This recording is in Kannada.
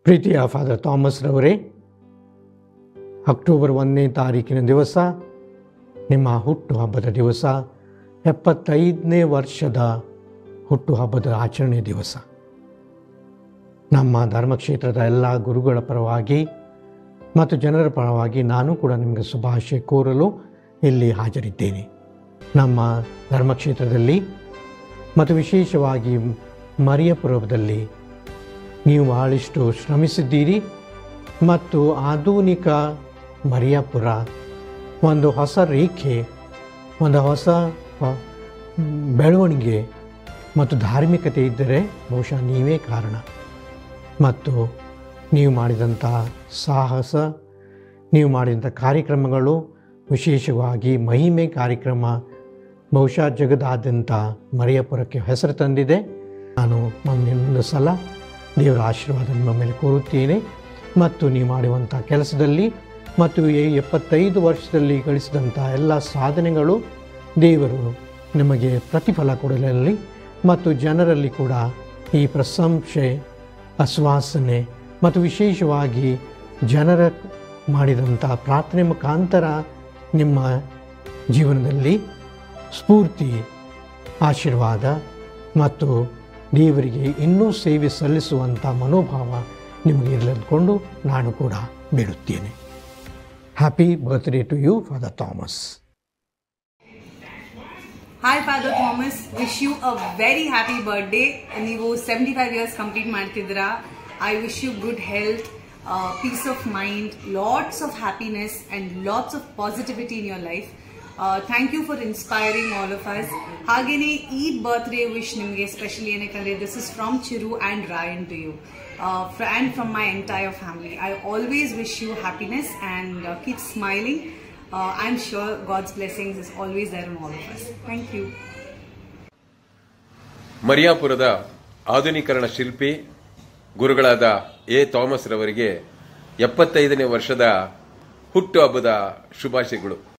ಪ್ರೀತಿಯ ಫಾದರ್ ಥಾಮಸ್ ರವರೇ ಅಕ್ಟೋಬರ್ ಒಂದನೇ ತಾರೀಕಿನ ದಿವಸ ನಿಮ್ಮ ಹುಟ್ಟುಹಬ್ಬದ ದಿವಸ ಎಪ್ಪತ್ತೈದನೇ ವರ್ಷದ ಹುಟ್ಟುಹಬ್ಬದ ಆಚರಣೆ ದಿವಸ ನಮ್ಮ ಧರ್ಮಕ್ಷೇತ್ರದ ಎಲ್ಲ ಗುರುಗಳ ಪರವಾಗಿ ಮತ್ತು ಜನರ ಪರವಾಗಿ ನಾನು ಕೂಡ ನಿಮಗೆ ಶುಭಾಶಯ ಕೋರಲು ಇಲ್ಲಿ ಹಾಜರಿದ್ದೇನೆ ನಮ್ಮ ಧರ್ಮಕ್ಷೇತ್ರದಲ್ಲಿ ಮತ್ತು ವಿಶೇಷವಾಗಿ ಮರಿಯಪುರದಲ್ಲಿ ನೀವು ಬಹಳಿಷ್ಟು ಶ್ರಮಿಸಿದ್ದೀರಿ ಮತ್ತು ಆಧುನಿಕ ಮರಿಯಾಪುರ ಒಂದು ಹೊಸ ರೇಖೆ ಒಂದು ಹೊಸ ಹ- ಬೆಳವಣಿಗೆ ಮತ್ತು ಧಾರ್ಮಿಕತೆ ಇದ್ದರೆ ಬಹುಶಃ ನೀವೇ ಕಾರಣ ಮತ್ತು ನೀವು ಮಾಡಿದಂಥ ಸಾಹಸ ನೀವು ಮಾಡಿದಂಥ ಕಾರ್ಯಕ್ರಮಗಳು ವಿಶೇಷವಾಗಿ ಮಹಿಮೆ ಕಾರ್ಯಕ್ರಮ ಬಹುಶಃ ಜಗದಾದ್ಯಂತ ಮರಿಯಪುರಕ್ಕೆ ಹೆಸರು ತಂದಿದೆ ನಾನು ಇನ್ನೊಂದು ಸಲ ದೇವರ ಆಶೀರ್ವಾದ ನಿಮ್ಮ ಮೇಲೆ ಕೋರುತ್ತೇನೆ ಮತ್ತು ನೀವು ಮಾಡುವಂಥ ಕೆಲಸದಲ್ಲಿ ಮತ್ತು ಈ ಎಪ್ಪತ್ತೈದು ವರ್ಷದಲ್ಲಿ ಗಳಿಸಿದಂಥ ಎಲ್ಲ ಸಾಧನೆಗಳು ದೇವರು ನಿಮಗೆ ಪ್ರತಿಫಲ ಕೊಡಲಲ್ಲಿ ಮತ್ತು ಜನರಲ್ಲಿ ಕೂಡ ಈ ಪ್ರಶಂಸೆ ಆಶ್ವಾಸನೆ ಮತ್ತು ವಿಶೇಷವಾಗಿ ಜನರ ಮಾಡಿದಂಥ ಪ್ರಾರ್ಥನೆ ಮುಖಾಂತರ ನಿಮ್ಮ ಜೀವನದಲ್ಲಿ ಸ್ಫೂರ್ತಿ ಆಶೀರ್ವಾದ ಮತ್ತು ದೇವರಿಗೆ ಇನ್ನೂ ಸೇವೆ ಸಲ್ಲಿಸುವಂಥ ಮನೋಭಾವ ನಿಮಗೆ ಇರಲೆಂದುಕೊಂಡು ನಾನು ಕೂಡ ಬಿಡುತ್ತೇನೆ happy birthday to you father Thomas hi father Thomas wish you a very happy birthday ನೀವು ಸೆವೆಂಟಿ ಫೈವ್ ಇಯರ್ಸ್ ಕಂಪ್ಲೀಟ್ ಮಾಡ್ತಿದ್ದೀರಾ I wish you good health peace of mind lots of happiness and lots of positivity in your life thank you for inspiring all of us ಹಾಗೆಯೇ ಈ ಬರ್ತ್ಡೇ ವಿಶ್ ನಿಮಗೆ ಸ್ಪೆಷಲಿ ಏನಕ್ಕಂದ್ರೆ this is from Chiru and Rayan to you and from my entire family I always wish you happiness and keep smiling uh, I'm sure God's blessings is always there on all of us. Thank you. ಮರಿಯಾಪುರದ ಆಧುನೀಕರಣ ಶಿಲ್ಪಿ ಗುರುಗಳಾದ ಎ ಥಾಮಸ್ ರವರಿಗೆ ಎಪ್ಪತ್ತೈದನೇ ವರ್ಷದ ಹುಟ್ಟುಹಬ್ಬದ ಶುಭಾಶಯಗಳು